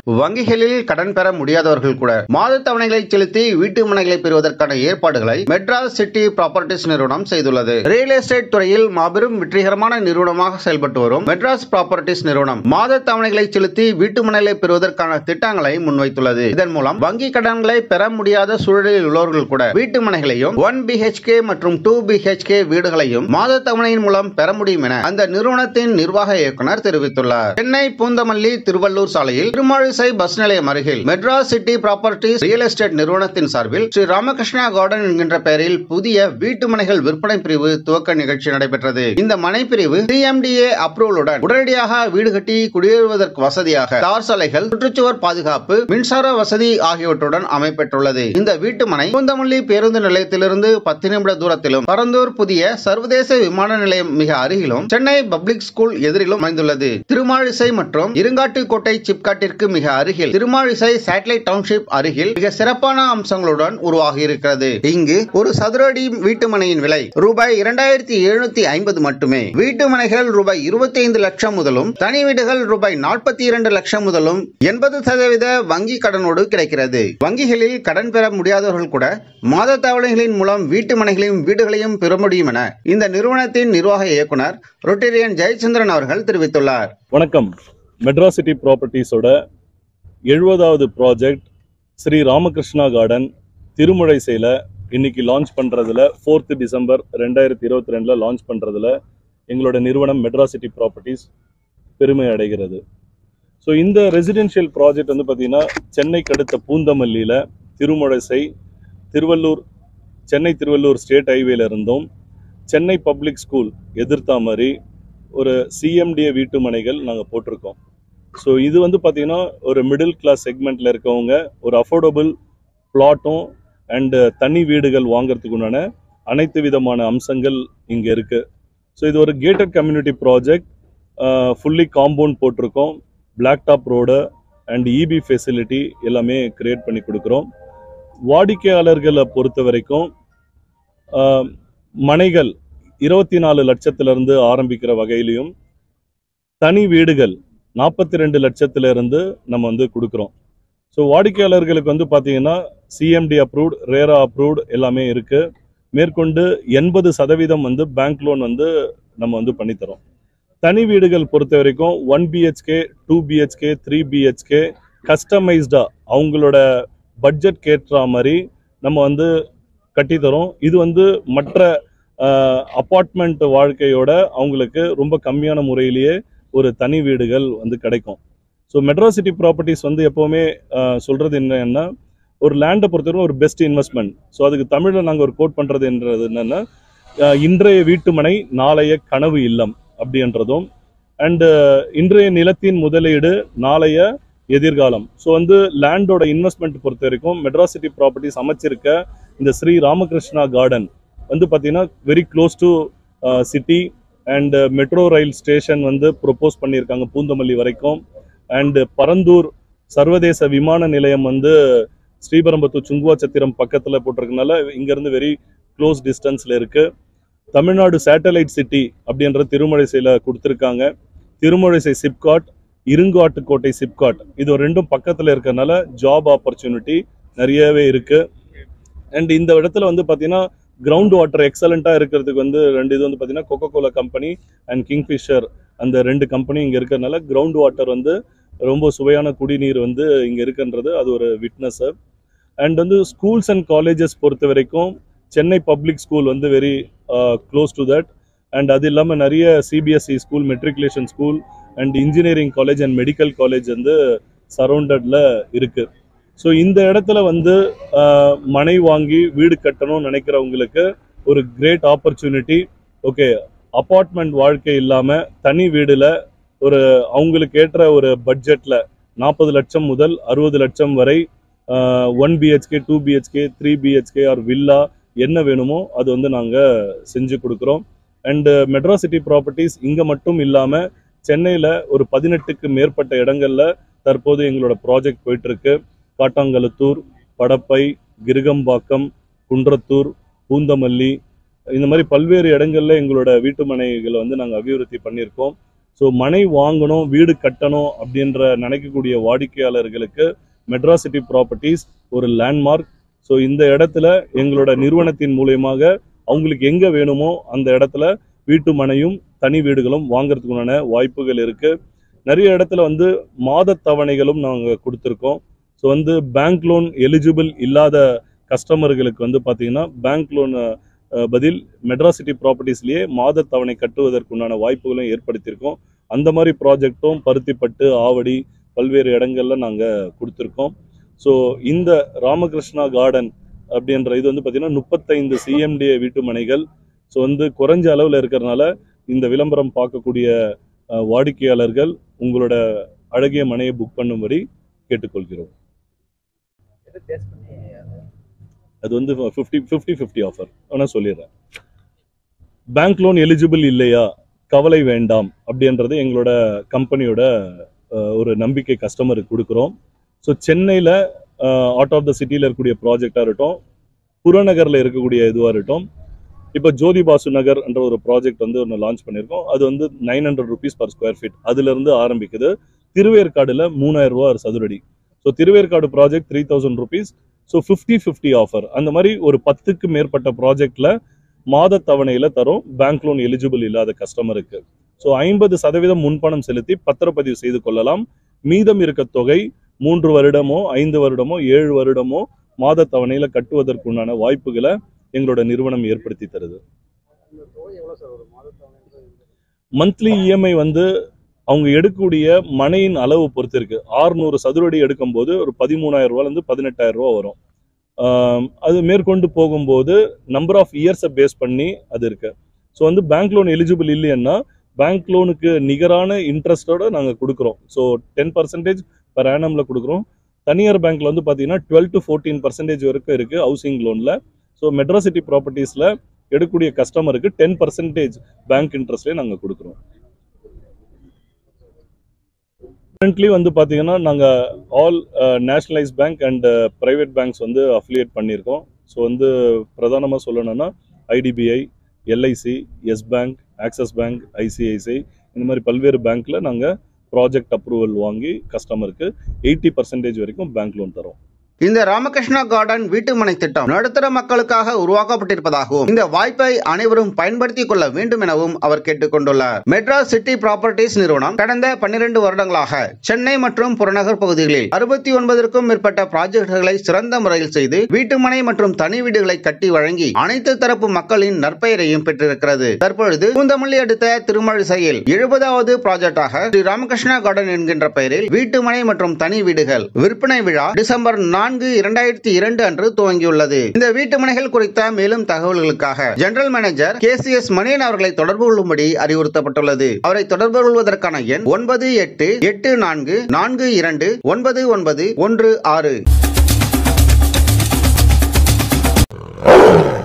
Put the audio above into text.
வங்கிகளில் கடன் பெற முடியாதவர்கள் கூட மாத தவணைகளை செலுத்தி வீட்டு மனைகளை பெறுவதற்கான ஏற்பாடுகளை மெட்ராஸ் சிட்டி ப்ராப்பர்ட்டிஸ் நிறுவனம் செய்துள்ளது ரியல் எஸ்டேட் துறையில் மாபெரும் வெற்றிகரமான நிறுவனமாக செயல்பட்டு வரும் மெட்ராஸ் ப்ராப்பர்ட்டிஸ் நிறுவனம் மாத தவணைகளை செலுத்தி வீட்டு மனைகளை பெறுவதற்கான திட்டங்களை முன்வைத்துள்ளது இதன் மூலம் வங்கி கடன்களை பெற முடியாத சூழலில் உள்ளவர்கள் கூட வீட்டு மனைகளையும் ஒன் பிஹெச்கே மற்றும் டூ பிஹெச்கே வீடுகளையும் மாத தவணையின் மூலம் பெற முடியும் என அந்த நிறுவனத்தின் நிர்வாக இயக்குனர் தெரிவித்துள்ளார் சென்னை பூந்தமல்லி திருவள்ளூர் சாலையில் திருமாழிசை பஸ் நிலையம் அருகில் Madras city properties real estate நிறுவனத்தின் சார்பில் ஸ்ரீ ராமகிருஷ்ணா கார்டன் என்கின்ற பெயரில் புதிய வீட்டு மனைகள் விற்பனை பிரிவு துவக்க நிகழ்ச்சி நடைபெற்றது இந்த மனை பிரிவு சிஎம்டிஏ அப்ரூவலுடன் உடனடியாக வீடு கட்டி குடியேறுவதற்கு வசதியாக தார் சாலைகள் சுற்றுச்சுவர் பாதுகாப்பு மின்சார வசதி ஆகியவற்றுடன் அமைப்பெற்றுள்ளது இந்த வீட்டு மனை பூந்தமல்லி பேருந்து நிலையத்திலிருந்து பத்து நிமிட தூரத்திலும் பரந்தூர் புதிய சர்வதேச விமான நிலையம் மிக அருகிலும் சென்னை பப்ளிக் ஸ்கூல் எதிரிலும் அமைந்துள்ளது திருமாழிசை மற்றும் இருங்காட்டுக்கோட்டை சிப்காட்டிற்கு மிக அருகில் திருமாழிசை சேட்டலைட் டவுன்ஷிப் அருகில் மிக சிறப்பான அம்சங்களுடன் உருவாகி இருக்கிறது இங்கு ஒரு சதுரடி வீட்டு மனையின் விலை ரூபாய் இரண்டாயிரத்தி எழுநூத்தி ஐம்பது மட்டுமே வீட்டு மனைகள் ரூபாய் இருபத்தி ஐந்து லட்சம் முதலும் தனி வீடுகள் ரூபாய் நாற்பத்தி இரண்டு லட்சம் முதலும் எண்பது சதவீத வங்கி கடனோடு கிடைக்கிறது வங்கிகளில் கடன் பெற முடியாதவர்கள் கூட மாத தவணைகளின் மூலம் வீட்டு மனைகளையும் வீடுகளையும் பெற முடியும் என இந்த நிறுவனத்தின் நிர்வாக இயக்குனர் ரொட்டேரியன் ஜெயச்சந்திரன் அவர்கள் தெரிவித்துள்ளார் வணக்கம் மெட்ராஸ் சிட்டி ப்ராப்பர்ட்டிஸோட எழுபதாவது ப்ராஜெக்ட் ஸ்ரீ ராமகிருஷ்ணா கார்டன் திருமுழைசையில் இன்னைக்கு லான்ச் பண்ணுறதுல ஃபோர்த்து டிசம்பர் ரெண்டாயிரத்தி இருபத்தி ரெண்டில் லான்ச் பண்ணுறதுல எங்களோட நிறுவனம் மெட்ராஸ் சிட்டி ப்ராப்பர்ட்டிஸ் பெருமை அடைகிறது ஸோ இந்த ரெசிடென்ஷியல் ப்ராஜெக்ட் வந்து பார்த்திங்கன்னா சென்னைக்கு அடுத்த பூந்தமல்லியில் திருமுழைசை திருவள்ளூர் சென்னை திருவள்ளூர் ஸ்டேட் ஹைவேல இருந்தும் சென்னை பப்ளிக் ஸ்கூல் எதிர்த்தா மாதிரி ஒரு சிஎம்டிஏ வீட்டு மனைகள் நாங்கள் போட்டிருக்கோம் ஸோ இது வந்து பார்த்தீங்கன்னா ஒரு மிடில் கிளாஸ் செக்மெண்ட்டில் இருக்கவங்க ஒரு அஃபோர்டபுள் பிளாட்டும் அண்டு தனி வீடுகள் வாங்குறதுக்கு உண்டான அனைத்து விதமான அம்சங்கள் இங்கே இருக்குது ஸோ இது ஒரு gated community project fully compound போட்டிருக்கோம் black top road and EB facility எல்லாமே கிரியேட் பண்ணி கொடுக்குறோம் வாடிக்கையாளர்களை பொறுத்த வரைக்கும் ஆஹ், மனைகள் இருபத்தி நாலு லட்சத்திலிருந்து ஆரம்பிக்கிற வகையிலையும் தனி வீடுகள் நாற்பத்தி ரெண்டு லட்சத்துல இருந்து நம்ம வந்து கொடுக்குறோம் ஸோ வாடிக்கையாளர்களுக்கு வந்து பார்த்தீங்கன்னா சிஎம்டி அப்ரூவ்ட் ரேரா அப்ரூவ்ட் எல்லாமே இருக்கு மேற்கொண்டு எண்பது சதவீதம் வந்து பேங்க் லோன் வந்து நம்ம வந்து பண்ணித்தரோம் தனி வீடுகள் பொறுத்த வரைக்கும் one BHK two BHK three BHK கஸ்டமைஸ்டா அவங்களோட பட்ஜெட் கேட்டுற மாதிரி நம்ம வந்து கட்டித்தரோம் இது வந்து மற்ற அப்பார்ட்மெண்ட் வாழ்க்கையோட அவங்களுக்கு ரொம்ப கம்மியான முறையிலேயே ஒரு தனி வீடுகள் வந்து கிடைக்கும் ஸோ மெட்ரோ சிட்டி ப்ராப்பர்ட்டிஸ் வந்து எப்போவுமே ஆஹ், சொல்றது என்னன்னா ஒரு லேண்டை பொறுத்தவரைக்கும் ஒரு பெஸ்ட் இன்வெஸ்ட்மெண்ட் ஸோ அதுக்கு தமிழில் நாங்கள் ஒரு கோட் பண்ணுறதுன்றது என்னன்னா ஆஹ், இன்றைய வீட்டுமனை நாளைய கனவு இல்லம் அப்படின்றதும் அண்டு இன்றைய நிலத்தின் முதலீடு நாளைய எதிர்காலம் ஸோ வந்து லேண்டோட இன்வெஸ்ட்மெண்ட் பொறுத்த வரைக்கும் மெட்ராஸ் சிட்டி ப்ராப்பர்ட்டிஸ் அமைச்சிருக்க இந்த ஸ்ரீ ராமகிருஷ்ணா கார்டன் வந்து பார்த்தீங்கன்னா very close to city and metro rail station வந்து ப்ரொப்போஸ் பண்ணியிருக்காங்க பூந்தமல்லி வரைக்கும் அண்ட் பரந்தூர் சர்வதேச விமான நிலையம் வந்து ஸ்ரீபெரும்புத்தூர் சுங்குவாச்சத்திரம் பக்கத்தில் போட்டிருக்கனால இங்கேருந்து வெரி க்ளோஸ் டிஸ்டன்ஸில் இருக்குது தமிழ்நாடு சேட்டலைட் சிட்டி அப்படின்ற திருமழிசையில் கொடுத்துருக்காங்க திருமழிசை சிப்காட் இருங்காட்டுக்கோட்டை சிப்காட் இது ஒரு ரெண்டும் பக்கத்தில் இருக்கறனால ஜாப் ஆப்பர்ச்சுனிட்டி நிறையவே இருக்குது அண்ட் இந்த இடத்துல வந்து பார்த்தீங்கன்னா கிரவுண்ட் வாட்டர் எக்ஸலண்ட்டாக இருக்கிறதுக்கு வந்து ரெண்டு இது வந்து பார்த்தீங்கன்னா Coca Cola company and Kingfisher அந்த ரெண்டு கம்பெனி இங்கே இருக்கிறதுனால கிரவுண்ட் வாட்டர் வந்து ரொம்ப சுவையான குடிநீர் வந்து இங்கே இருக்குன்றது அது ஒரு விட்னஸ் அண்ட் வந்து ஸ்கூல்ஸ் அண்ட் காலேஜஸ் பொறுத்த வரைக்கும் சென்னை பப்ளிக் ஸ்கூல் வந்து very close to that and அது இல்லாமல் நிறைய CBSE school matriculation school and engineering college and medical college வந்து சரௌண்டடில் இருக்குது ஸோ இந்த இடத்துல வந்து ஆஹ், மனை வாங்கி வீடு கட்டணும்னு நினைக்கிறவங்களுக்கு ஒரு கிரேட் ஆப்பர்ச்சுனிட்டி ஓகே அப்பார்ட்மெண்ட் வாழ்க்கை இல்லாமல் தனி வீடில் ஒரு அவங்களுக்கு ஏற்ற ஒரு பட்ஜெட்டில் நாற்பது லட்சம் முதல் அறுபது லட்சம் வரை one BHK two BHK three BHK or villa என்ன வேணுமோ அது வந்து நாங்கள் செஞ்சு கொடுக்குறோம் அண்டு மெட்ரா சிட்டி ப்ராப்பர்ட்டிஸ் இங்கே மட்டும் இல்லாமல் சென்னையில் ஒரு பதினெட்டுக்கு மேற்பட்ட இடங்கள்ல தற்போது எங்களோட ப்ராஜெக்ட் போயிட்டுருக்கு காட்டாங்கலத்தூர் படப்பை கிருகம்பாக்கம் குன்றத்தூர் பூந்தமல்லி இந்த மாதிரி பல்வேறு இடங்கள்ல எங்களோட வீட்டு மனைகளை வந்து நாங்கள் அபிவிருத்தி பண்ணியிருக்கோம் ஸோ மனை வாங்கணும் வீடு கட்டணும் அப்படின்ற நினைக்கக்கூடிய வாடிக்கையாளர்களுக்கு மெட்ராஸ் சிட்டி ப்ராப்பர்ட்டிஸ் ஒரு லேண்ட்மார்க் ஸோ இந்த இடத்துல எங்களோட நிறுவனத்தின் மூலியமாக அவங்களுக்கு எங்கே வேணுமோ அந்த இடத்துல வீட்டு மனையும் தனி வீடுகளும் வாங்குறதுக்குண்டான வாய்ப்புகள் இருக்கு நிறைய இடத்துல வந்து மாத தவணைகளும் நாங்கள் கொடுத்துருக்கோம் ஸோ வந்து பேங்க் லோன் எலிஜிபிள் இல்லாத கஸ்டமர்களுக்கு வந்து பார்த்தீங்கன்னா பேங்க் லோன் பதில் மெட்ராஸ் சிட்டி ப்ராப்பர்ட்டிஸ்லேயே மாத தவணை கட்டுவதற்குண்டான வாய்ப்புகளும் ஏற்படுத்தியிருக்கோம் அந்த மாதிரி ப்ராஜெக்டும் பருத்திப்பட்டு ஆவடி பல்வேறு இடங்கள்ல நாங்கள் கொடுத்துருக்கோம் ஸோ இந்த ராமகிருஷ்ணா கார்டன் அப்படின்ற இது வந்து பார்த்தீங்கன்னா முப்பத்தைந்து சிஎம்டிஏ வீட்டு மனைகள் ஸோ வந்து குறைஞ்ச அளவில் இருக்கிறனால இந்த விளம்பரம் பார்க்கக்கூடிய அஹ், வாடிக்கையாளர்கள் உங்களோட அழகிய மனையை புக் பண்ணும்படி கேட்டுக்கொள்கிறோம் எது பேஸ் பண்ணி அது அது வந்து ஃபிஃப்டி ஃபிஃப்டி ஃபிஃப்டி ஆஃபர் ஆனால் சொல்லிடுறேன் பேங்க் லோன் எலிஜிபிள் இல்லையா கவலை வேண்டாம் அப்படின்றது எங்களோட கம்பெனியோட அஹ், ஒரு நம்பிக்கை கஸ்டமருக்கு கொடுக்குறோம் ஸோ சென்னையில் அவுட் ஆஃப் த சிட்டியில் இருக்கக்கூடிய ப்ராஜெக்டாக இருக்கட்டும் புறநகரில் இருக்கக்கூடிய இதுவாக இருக்கட்டும் இப்போ ஜோதி பாசு நகர் என்ற ஒரு ப்ராஜெக்ட் வந்து ஒன்று லான்ச் பண்ணியிருக்கோம் அது வந்து nine hundred rupees per square feet அதுலேருந்து ஆரம்பிக்குது திருவேற்காடில் மூணாயிரம் ரூபா ஒரு சதுரடி so Thiruverkadu project three thousand rupees so fifty fifty offer அந்த மாதிரி ஒரு பத்துக்கு மேற்பட்ட ப்ராஜெக்ட்ல மாத தவணையில தரும் பேங்க் லோன் எலிஜிபிள் இல்லாத கஸ்டமருக்கு ஸோ ஐம்பது சதவீதம் முன்பணம் செலுத்தி பத்திரப்பதிவு செய்து கொள்ளலாம் மீதம் இருக்க தொகை மூன்று வருடமோ ஐந்து வருடமோ ஏழு வருடமோ மாத தவணையில கட்டுவதற்குண்டான வாய்ப்புகளை எங்களோட நிறுவனம் ஏற்படுத்தி தருது இந்த தொகை எவ்வளோ சார் ஒரு மாதத்தவணை மந்த்லி இஎம்ஐ வந்து அவங்க எடுக்கக்கூடிய மனையின் அளவு பொறுத்து இருக்கு ஆறுநூறு சதுரடி எடுக்கும்போது ஒரு பதிமூணாயிரம் ரூபாயிலிருந்து பதினெட்டாயிரம் ரூபா வரும் ஆம், அது மேற்கொண்டு போகும்போது நம்பர் ஆஃப் இயர்ஸை பேஸ் பண்ணி அது இருக்கு ஸோ வந்து பேங்க் லோன் எலிஜிபிள் இல்லைன்னா பேங்க் லோனுக்கு நிகரான இன்ட்ரெஸ்டோட நாங்கள் கொடுக்குறோம் ஸோ டென் பர்சன்டேஜ் per annumல கொடுக்குறோம் தனியார் பேங்க்ல வந்து பார்த்தீங்கன்னா டுவெல் டு ஃபோர்டீன் பர்சன்டேஜ் வரைக்கும் இருக்கு ஹவுசிங் லோனில் ஸோ மெட்ராசிட்டி ப்ராப்பர்ட்டிஸில் எடுக்கக்கூடிய கஸ்டமருக்கு டென் பர்சன்டேஜ் பேங்க் இன்ட்ரெஸ்ட்லேயே நாங்கள் கொடுக்குறோம் கரண்ட்லி வந்து பார்த்தீங்கன்னா நாங்கள் all nationalise bank and private banks வந்து அஃபிலியேட் பண்ணியிருக்கோம் ஸோ வந்து பிரதானமாக சொல்லணும்னா IDBI LIC Yes bank Axis bank ICICI இந்த மாதிரி பல்வேறு பேங்க்கில் நாங்கள் ப்ராஜெக்ட் அப்ரூவல் வாங்கி கஸ்டமருக்கு எயிட்டி பர்சன்டேஜ் வரைக்கும் பேங்க் லோன் தரோம் இந்த ராமகிருஷ்ணா கார்டன் வீட்டுமனை திட்டம் நடுத்தர மக்களுக்காக உருவாக்கப்பட்டிருப்பதாகவும் இந்த வாய்ப்பை அனைவரும் பயன்படுத்திக் கொள்ள வேண்டும் எனவும் அவர் கேட்டுக்கொண்டுள்ளார் மெட்ராஸ் சிட்டி ப்ராப்பர்ட்டிஸ் நிறுவனம் கடந்த பன்னிரண்டு வருடங்களாக சென்னை மற்றும் புறநகர் பகுதிகளில் அறுபத்தி ஒன்பதற்கும் மேற்பட்ட ப்ராஜெக்டுகளை சிறந்த முறையில் செய்து வீட்டுமனை மற்றும் தனி வீடுகளை கட்டி வழங்கி அனைத்து தரப்பு மக்களின் நற்பெயரையும் பெற்றிருக்கிறது தற்பொழுது பூந்தமல்லி அடுத்த திருமழிசையில் எழுபதாவது ப்ராஜெக்டாக ஸ்ரீ ராமகிருஷ்ணா கார்டன் என்கின்ற பெயரில் வீட்டுமனை மற்றும் தனி வீடுகள் விற்பனை விழா டிசம்பர் நான்கு இரண்டாயிரத்தி இரண்டு அன்று துவங்கியுள்ளது இந்த வீட்டு மனைகள் குறித்த மேலும் தகவல்களுக்காக general manager K C S Maniyan அவர்களை தொடர்பு கொள்ளும்படி அறிவுறுத்தப்பட்டுள்ளது அவரை தொடர்பு கொள்வதற்கான எண் ஒன்பது எட்டு எட்டு நான்கு நான்கு இரண்டு ஒன்பது ஒன்பது ஒன்று ஆறு